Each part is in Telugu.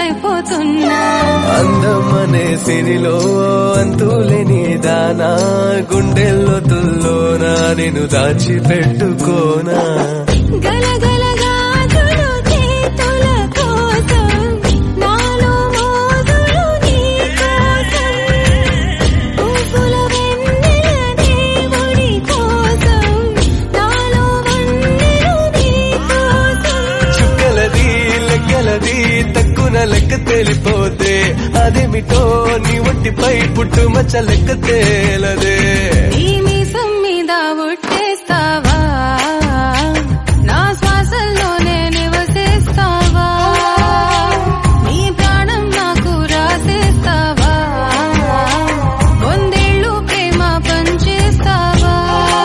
అయిపోతున్నా అందమనే సిరిలో అంతులేని దానా గుండెల్లో తుల్లోనా నేను దాచిపెట్టుకోనా గలగల గాజులు చేతుల కోసం నాలో మోజులు నీ కోసం పువ్వుల వెన్నెల దేవుడి కోసం నాలో వన్నెలు నీ కోసం చుక్కలది లెక్కలది తక్కువ లెక్క తేలిపోతే అదేమిటో నీ ఒంటిపై పుట్టుమచ్చ లెక్క తేలదే ఈ మీసం మీద ఒట్టేస్తావా నా శ్వాసల్లోనే నివసిస్తావా నీ ప్రాణం నాకు రాసేస్తావా వందేళ్ళు ప్రేమ పంచేస్తావా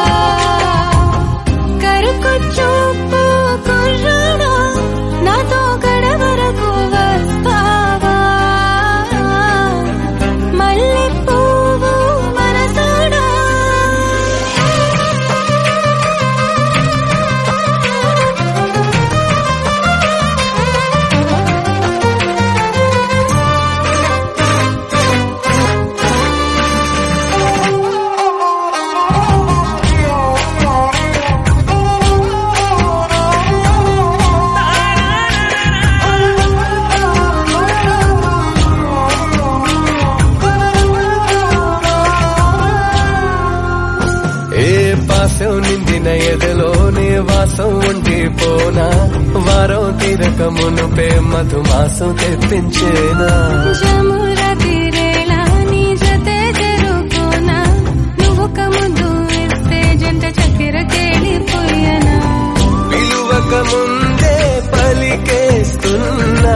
కరుకొచ్చూపు కుర్రాడా నాతో గడవరకు వస్తావా మల్లె పువ్వు మనసాడా ఏ పాసం నిందిన ఎదలోనే వాసం ఉండిపోనా వారం తీరక మునుపే మధుమాసం తెప్పించేనా జముర తీరేలా నీ జతే జరుకోనా నువ్వొక ముద్దు ఇస్తే జంట చక్కెర కేలిపోయనా పిలువక ముందే పలికేస్తున్నా